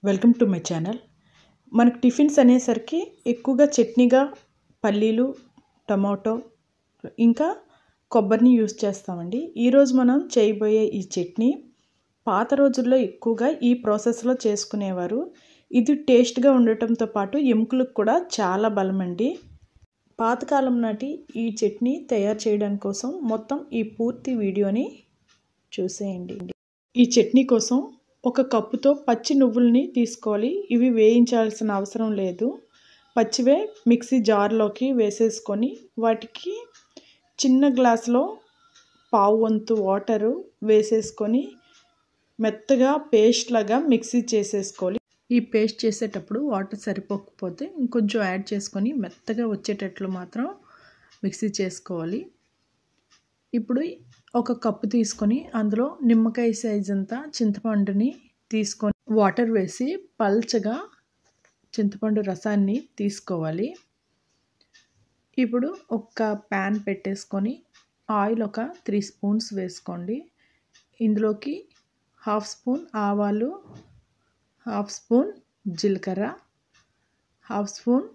welcome to my channel మనకు tiffins అనేసరికి ఎక్కువగా చట్నీగా పల్లీలు టమాటో ఇంకా కొబ్బరిని యూస్ చేస్తామండి ఈరోజు మనం చేయబోయే ఈ చట్నీ పాత రోజుల్లో ఎక్కువగా ఈ ప్రాసెస్లో చేసుకునేవారు ఇది టేస్ట్గా ఉండటంతో పాటు ఎముకలకు కూడా చాలా బలమండి పాతకాలం నాటి ఈ చట్నీ తయారు చేయడం కోసం మొత్తం ఈ పూర్తి వీడియోని చూసేయండి ఈ చట్నీ కోసం ఒక కప్పుతో పచ్చి నువ్వుల్ని తీసుకోవాలి ఇవి వేయించాల్సిన అవసరం లేదు పచ్చివే మిక్సీ జార్లోకి వేసేసుకొని వాటికి చిన్న గ్లాసులో పావు వంతు వాటరు వేసేసుకొని మెత్తగా పేస్ట్ లాగా మిక్సీ చేసేసుకోవాలి ఈ పేస్ట్ చేసేటప్పుడు వాటర్ సరిపోకపోతే ఇంకొంచెం యాడ్ చేసుకొని మెత్తగా వచ్చేటట్లు మాత్రం మిక్సీ చేసుకోవాలి ఇప్పుడు ఒక కప్పు తీసుకొని అందులో నిమ్మకాయ సైజ్ అంతా చింతపండుని తీసుకొని వాటర్ వేసి పల్చగా చింతపండు రసాన్ని తీసుకోవాలి ఇప్పుడు ఒక ప్యాన్ పెట్టేసుకొని ఆయిల్ ఒక త్రీ స్పూన్స్ వేసుకోండి ఇందులోకి హాఫ్ స్పూన్ ఆవాలు హాఫ్ స్పూన్ జీలకర్ర హాఫ్ స్పూన్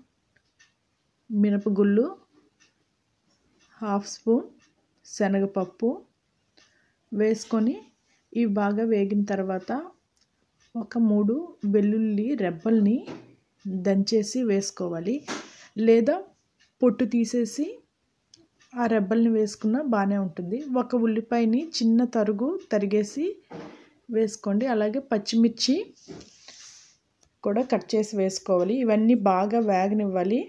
మినపగుళ్ళు హాఫ్ స్పూన్ శనగపప్పు వేసుకొని ఇవి బాగా వేగిన తర్వాత ఒక మూడు వెల్లుల్లి రెబ్బల్ని దంచేసి వేసుకోవాలి లేదా పొట్టు తీసేసి ఆ రెబ్బల్ని వేసుకున్నా బాగానే ఉంటుంది ఒక ఉల్లిపాయని చిన్న తరుగు తరిగేసి వేసుకోండి అలాగే పచ్చిమిర్చి కూడా కట్ చేసి వేసుకోవాలి ఇవన్నీ బాగా వేగనివ్వాలి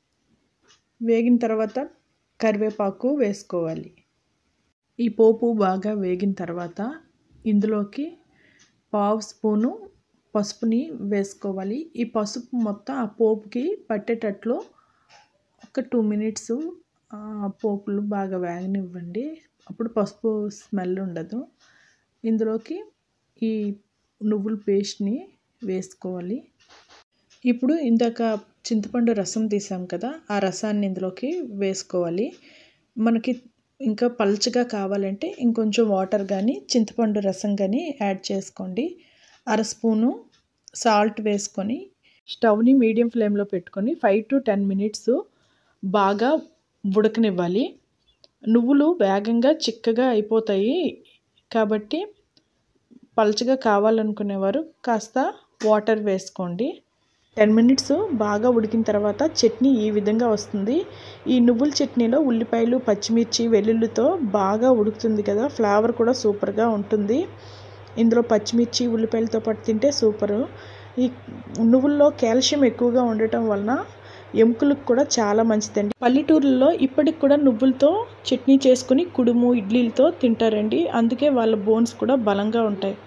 వేగిన తర్వాత కరివేపాకు వేసుకోవాలి ఈ పోపు బాగా వేగిన తర్వాత ఇందులోకి పావు స్పూను పసుపుని వేసుకోవాలి ఈ పసుపు మొత్తం ఆ పోపుకి పట్టేటట్లు ఒక టూ మినిట్స్ పోపులు బాగా వేగనివ్వండి అప్పుడు పసుపు స్మెల్ ఉండదు ఇందులోకి ఈ నువ్వుల పేస్ట్ని వేసుకోవాలి ఇప్పుడు ఇందాక చింతపండు రసం తీసాం కదా ఆ రసాన్ని ఇందులోకి వేసుకోవాలి మనకి ఇంకా పల్చగా కావాలంటే ఇంకొంచెం వాటర్ కానీ చింతపండు రసం కానీ యాడ్ చేసుకోండి అర స్పూను సాల్ట్ వేసుకొని స్టవ్ని మీడియం ఫ్లేమ్లో పెట్టుకొని ఫైవ్ టు టెన్ మినిట్స్ బాగా ఉడకనివ్వాలి నువ్వులు వేగంగా చిక్కగా అయిపోతాయి కాబట్టి పల్చగా కావాలనుకునేవారు కాస్త వాటర్ వేసుకోండి టెన్ మినిట్స్ బాగా ఉడికిన తర్వాత చట్నీ ఈ విధంగా వస్తుంది ఈ నువ్వుల చట్నీలో ఉల్లిపాయలు పచ్చిమిర్చి వెల్లుల్లితో బాగా ఉడుకుతుంది కదా ఫ్లేవర్ కూడా సూపర్గా ఉంటుంది ఇందులో పచ్చిమిర్చి ఉల్లిపాయలతో పాటు తింటే సూపరు ఈ నువ్వుల్లో కాల్షియం ఎక్కువగా ఉండటం వలన ఎముకలకు కూడా చాలా మంచిదండి పల్లెటూరులో ఇప్పటికి కూడా నువ్వులతో చట్నీ చేసుకుని కుడుము ఇడ్లీలతో తింటారండి అందుకే వాళ్ళ బోన్స్ కూడా బలంగా ఉంటాయి